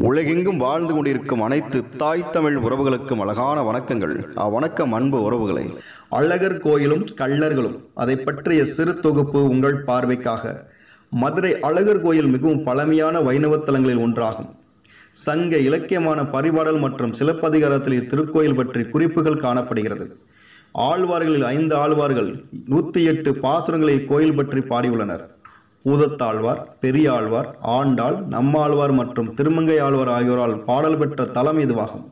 உலகெங்கும் வாழ்ந்து கொண்டிருக்கும் அனைத்து தாய் தமிழ் உறவுகளுக்கும் அழகான வணக்கங்கள் அவ்வணக்கம் அன்பு உறவுகளை அழகர் கோயிலும் கள்ளர்களும் அதை பற்றிய சிறு தொகுப்பு உங்கள் பார்வைக்காக மதுரை அழகர் கோயில் மிகவும் பழமையான வைணவ தலங்களில் ஒன்றாகும் சங்க இலக்கியமான பரிபாடல் மற்றும் சிலப்பதிகாரத்தில் இத்திருக்கோயில் பற்றி குறிப்புகள் காணப்படுகிறது ஆழ்வார்களில் ஐந்து ஆழ்வார்கள் நூற்றி எட்டு பாசுரங்களை இக்கோயில் பற்றி பாடியுள்ளனர் பூதத்தாழ்வார் பெரியாழ்வார் ஆண்டாள் நம்மாழ்வார் மற்றும் திருமங்கை ஆழ்வார் ஆகியோரால் பாடல் பெற்ற தலம் இதுவாகும்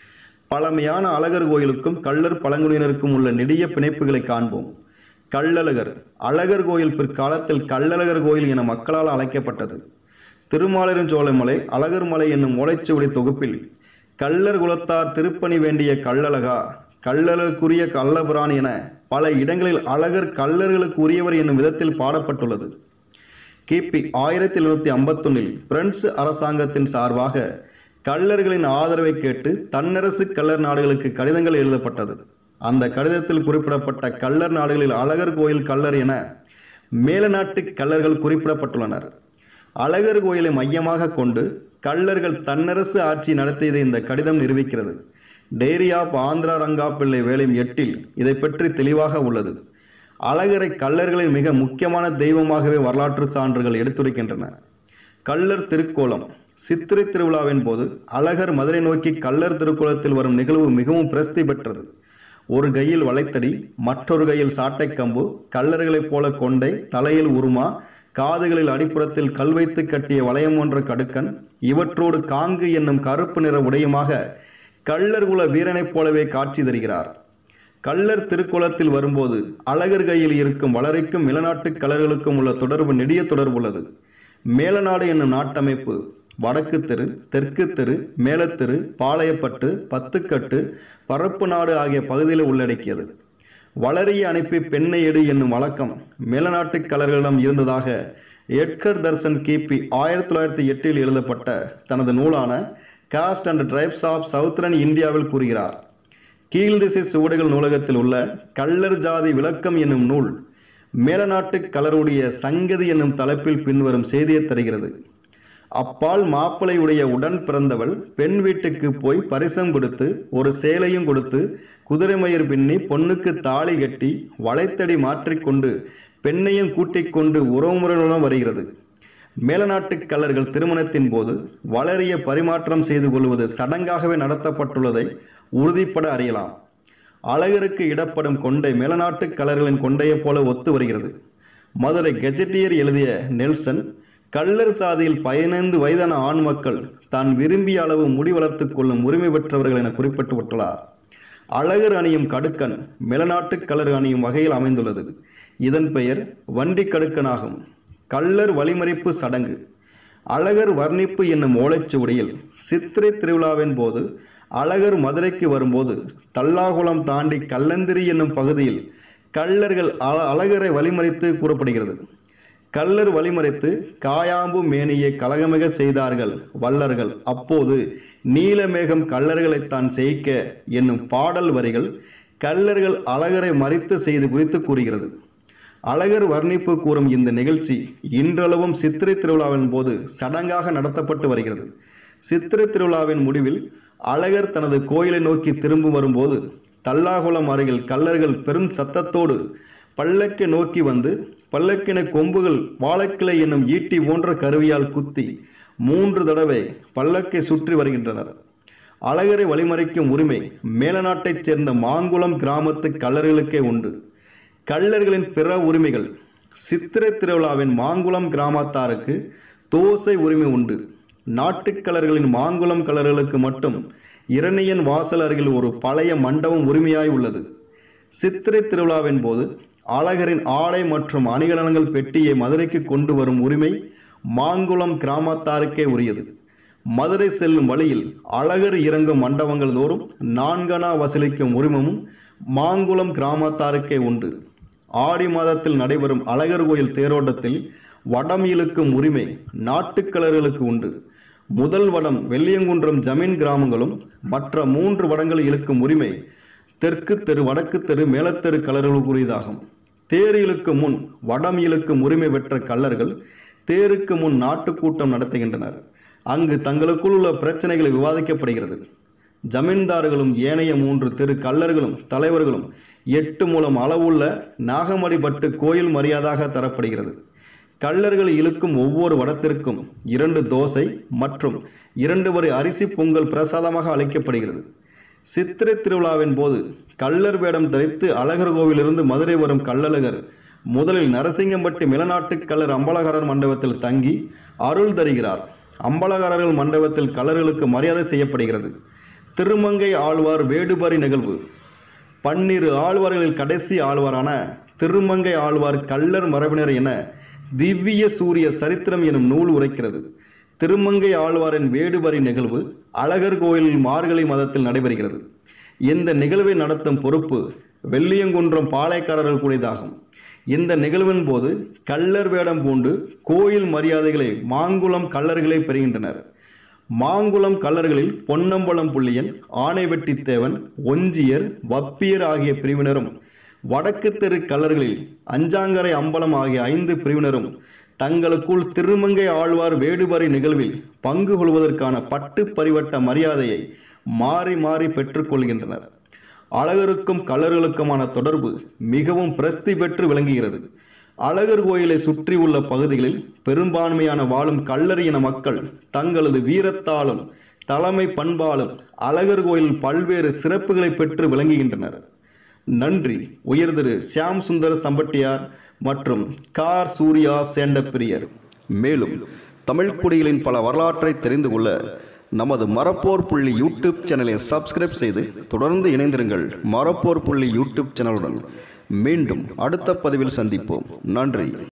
பழமையான அழகர் கோயிலுக்கும் கள்ளர் பழங்குடியினருக்கும் உள்ள நெடிய பிணைப்புகளை காண்போம் கள்ளழகர் அழகர் கோயில் பிற்காலத்தில் கள்ளழகர் கோயில் என மக்களால் அழைக்கப்பட்டது திருமாலிருஞ்சோலைமலை அழகர் மலை என்னும் ஓலைச்சுவடி தொகுப்பில் கள்ளர் குலத்தார் திருப்பணி வேண்டிய கள்ளழகா கள்ளழகுரிய கள்ளபுரான் என பல இடங்களில் அழகர் கள்ளர்களுக்கு உரியவர் என்னும் விதத்தில் பாடப்பட்டுள்ளது கிபி ஆயிரத்தி எழுநூத்தி ஐம்பத்தொன்னில் பிரெஞ்சு அரசாங்கத்தின் சார்பாக கள்ளர்களின் ஆதரவை கேட்டு தன்னரசு கள்ளர் நாடுகளுக்கு கடிதங்கள் எழுதப்பட்டது அந்த கடிதத்தில் குறிப்பிடப்பட்ட கள்ளர் நாடுகளில் அழகர் கோயில் கள்ளர் என மேலநாட்டு கள்ளர்கள் குறிப்பிடப்பட்டுள்ளனர் அழகர் கோயிலை மையமாக கொண்டு கள்ளர்கள் தன்னரசு ஆட்சி நடத்தியதை இந்த கடிதம் நிரூபிக்கிறது டேரி ஆஃப் ஆந்திரா ரங்கா பிள்ளை வேலையும் எட்டில் இதை பற்றி தெளிவாக உள்ளது அழகரை கள்ளர்களின் மிக முக்கியமான தெய்வமாகவே வரலாற்று சான்றுகள் எடுத்துரைக்கின்றன கள்ளர் திருக்கோலம் சித்திரை திருவிழாவின் போது அழகர் மதுரை நோக்கி கள்ளர் திருக்கோலத்தில் வரும் நிகழ்வு மிகவும் பிரசித்தி பெற்றது ஒரு கையில் வளைத்தடி மற்றொரு கையில் சாட்டைக்கம்பு கள்ளர்களைப் போல கொண்டை தலையில் உருமா காதுகளில் அடிப்புறத்தில் கல் வைத்து கட்டிய வளையம் ஒன்ற கடுக்கன் இவற்றோடு காங்கு என்னும் கருப்பு நிற உடையுமாக கள்ளர் குல வீரனைப் போலவே காட்சி தருகிறார் கள்ளர் திருக்குளத்தில் வரும்போது அழகர் கையில் இருக்கும் வளரைக்கும் இளநாட்டு கலர்களுக்கும் உள்ள தொடர்பு நெடிய தொடர்பு உள்ளது மேலநாடு என்னும் நாட்டமைப்பு வடக்கு தெரு தெற்கு தெரு மேலத்தெரு பாளையப்பட்டு பத்துக்கட்டு பரப்பு நாடு ஆகிய பகுதியில் உள்ளடக்கியது வளரிய அனுப்பி பெண்ணை எடு என்னும் வழக்கம் மேலநாட்டு கலர்களிடம் இருந்ததாக எட்கர் தர்சன் கிபி ஆயிரத்தி தொள்ளாயிரத்தி எட்டில் எழுதப்பட்ட தனது நூலான caste and tribes of southern இந்தியாவில் கூறுகிறார் கீழ்திசை சுவடுகள் நூலகத்தில் உள்ள கள்ளர் ஜாதி விளக்கம் என்னும் நூல் மேலநாட்டு கலருடைய சங்கதி என்னும் தலைப்பில் பின்வரும் செய்தியை தருகிறது அப்பால் மாப்பிளையுடைய உடன் பிறந்தவள் பெண் வீட்டுக்கு போய் பரிசம் கொடுத்து ஒரு சேலையும் கொடுத்து குதிரை மயிர் பின்னி பொண்ணுக்கு தாலி கட்டி வளைத்தடி மாற்றிக்கொண்டு பெண்ணையும் கூட்டிக் கொண்டு உறவுமுறையுடன் வருகிறது மேலநாட்டு கள்ளர்கள் திருமணத்தின் போது வளரிய பரிமாற்றம் செய்து கொள்வது சடங்காகவே நடத்தப்பட்டுள்ளதை உறுதிப்பட அறியலாம் அழகருக்கு இடப்படும் கொண்டை மேலநாட்டு கலர்களின் கொண்டையைப் போல ஒத்து வருகிறது மதுரை கெஜெட்டியர் எழுதிய நெல்சன் கள்ளர் சாதியில் பதினைந்து வயதான ஆண் மக்கள் தான் விரும்பிய அளவு முடி வளர்த்துக் கொள்ளும் உரிமை பெற்றவர்கள் என குறிப்பிட்டுள்ளார் அழகர் அணியும் கடுக்கன் மேலநாட்டு கலர் அணியும் வகையில் அமைந்துள்ளது இதன் பெயர் வண்டி கடுக்கனாகும் கள்ளர் வழிமறிப்பு சடங்கு அழகர் வர்ணிப்பு என்னும் ஓலைச்சுவடியில் சித்திரை திருவிழாவின் போது அழகர் மதுரைக்கு வரும்போது தல்லாகுளம் தாண்டி கல்லந்திரி என்னும் பகுதியில் கள்ளர்கள் அ- அழகரை வழிமறித்து கூறப்படுகிறது கள்ளர் வழிமறைத்து காயாம்பு மேனியை கலகமிக செய்தார்கள் வல்லர்கள் அப்போது நீலமேகம் கள்ளர்களைத்தான் செய்க என்னும் பாடல் வரிகள் கள்ளர்கள் அழகரை மறித்து செய்து குறித்து கூறுகிறது அழகர் வர்ணிப்பு கூறும் இந்த நிகழ்ச்சி இன்றளவும் சித்திரை திருவிழாவின் போது சடங்காக நடத்தப்பட்டு வருகிறது சித்திரை திருவிழாவின் முடிவில் அழகர் தனது கோயிலை நோக்கி திரும்பி வரும்போது தல்லாகுளம் அருகில் கள்ளர்கள் பெரும் சத்தத்தோடு பல்லக்கை நோக்கி வந்து பல்லக்கின கொம்புகள் வாழைக்கிளை என்னும் ஈட்டி போன்ற கருவியால் குத்தி மூன்று தடவை பல்லக்கை சுற்றி வருகின்றனர் அழகரை வழிமறைக்கும் உரிமை மேலநாட்டைச் சேர்ந்த மாங்குளம் கிராமத்து கள்ளர்களுக்கே உண்டு கள்ளர்களின் பிற உரிமைகள் சித்திரை திருவிழாவின் மாங்குளம் கிராமத்தாருக்கு தோசை உரிமை உண்டு நாட்டுக்கலர்களின் மாங்குளம் கலர்களுக்கு மட்டும் இரணியன் வாசல் அருகில் ஒரு பழைய மண்டபம் உரிமையாய் உள்ளது சித்திரை திருவிழாவின் போது அழகரின் ஆடை மற்றும் அணிகலன்கள் பெட்டியை மதுரைக்கு கொண்டு வரும் உரிமை மாங்குளம் கிராமத்தாருக்கே உரியது மதுரை செல்லும் வழியில் அழகர் இறங்கும் மண்டபங்கள் தோறும் நான்கனா வசூலிக்கும் உரிமமும் மாங்குளம் கிராமத்தாருக்கே உண்டு ஆடி மாதத்தில் நடைபெறும் அழகர் கோயில் தேரோட்டத்தில் வடம் இழுக்கும் உரிமை நாட்டுக்கலர்களுக்கு உண்டு முதல் வடம் வெள்ளியங்குன்றம் ஜமீன் கிராமங்களும் மற்ற மூன்று வடங்கள் இழுக்கும் உரிமை தெற்கு தெரு வடக்கு தெரு மேலத்தெரு கலர்களுக்குரியதாகும் தேர் இழுக்கும் முன் வடம் இழுக்கும் உரிமை பெற்ற கள்ளர்கள் தேருக்கு முன் நாட்டுக்கூட்டம் நடத்துகின்றனர் அங்கு தங்களுக்குள் உள்ள பிரச்சனைகளை விவாதிக்கப்படுகிறது ஜமீன்தார்களும் ஏனைய மூன்று திரு கல்லர்களும் தலைவர்களும் எட்டு மூலம் அளவுள்ள நாகமடிப்பட்டு கோயில் மரியாதாக தரப்படுகிறது கள்ளர்கள் இழுக்கும் ஒவ்வொரு வடத்திற்கும் இரண்டு தோசை மற்றும் இரண்டு வரை அரிசி பொங்கல் பிரசாதமாக அளிக்கப்படுகிறது சித்திரை திருவிழாவின் போது கள்ளர் வேடம் தரித்து அழகர் கோவிலிருந்து மதுரை வரும் கள்ளழகர் முதலில் நரசிங்கம்பட்டி மிளநாட்டு கள்ளர் அம்பலகாரர் மண்டபத்தில் தங்கி அருள் தருகிறார் அம்பலகாரர்கள் மண்டபத்தில் கள்ளர்களுக்கு மரியாதை செய்யப்படுகிறது திருமங்கை ஆழ்வார் வேடுபரி நிகழ்வு பன்னிரு ஆழ்வார்களில் கடைசி ஆழ்வாரான திருமங்கை ஆழ்வார் கள்ளர் மரபினர் என திவ்ய சூரிய சரித்திரம் எனும் நூல் உரைக்கிறது திருமங்கை ஆழ்வாரின் வேடுபரி நிகழ்வு அழகர் கோயிலில் மார்கழி மதத்தில் நடைபெறுகிறது இந்த நிகழ்வை நடத்தும் பொறுப்பு வெள்ளியங்குன்றம் பாளையக்காரர்கள் கூடியதாகும் இந்த நிகழ்வின் போது கள்ளர் வேடம் பூண்டு கோயில் மரியாதைகளை மாங்குளம் கள்ளர்களே பெறுகின்றனர் மாங்குளம் கள்ளர்களில் பொன்னம்பலம் புள்ளியன் ஆனைவெட்டித்தேவன் ஒஞ்சியர் வப்பியர் ஆகிய பிரிவினரும் வடக்கு தெரு கள்ளர்களில் அஞ்சாங்கரை அம்பலம் ஆகிய ஐந்து பிரிவினரும் தங்களுக்குள் திருமங்கை ஆழ்வார் வேடுபரி நிகழ்வில் பங்கு கொள்வதற்கான பட்டு பரிவட்ட மரியாதையை மாறி மாறி பெற்றுக்கொள்கின்றனர் அழகருக்கும் கள்ளர்களுக்குமான தொடர்பு மிகவும் பிரசித்தி பெற்று விளங்குகிறது அழகர் கோயிலை சுற்றியுள்ள பகுதிகளில் பெரும்பான்மையான வாழும் கள்ளர் இன மக்கள் தங்களது வீரத்தாலும் தலைமை பண்பாலும் அழகர் கோயிலில் பல்வேறு சிறப்புகளை பெற்று விளங்குகின்றனர் நன்றி உயர் திரு சியாம் சுந்தர் சம்பட்டியார் மற்றும் கார் சூர்யா சேண்டப்பிரியர் மேலும் தமிழ் குடிகளின் பல வரலாற்றை தெரிந்து கொள்ள நமது மரப்போர் புள்ளி யூடியூப் சேனலை சப்ஸ்கிரைப் செய்து தொடர்ந்து இணைந்திருங்கள் மரப்போர் புள்ளி யூடியூப் சேனலுடன் மீண்டும் அடுத்த பதிவில் சந்திப்போம் நன்றி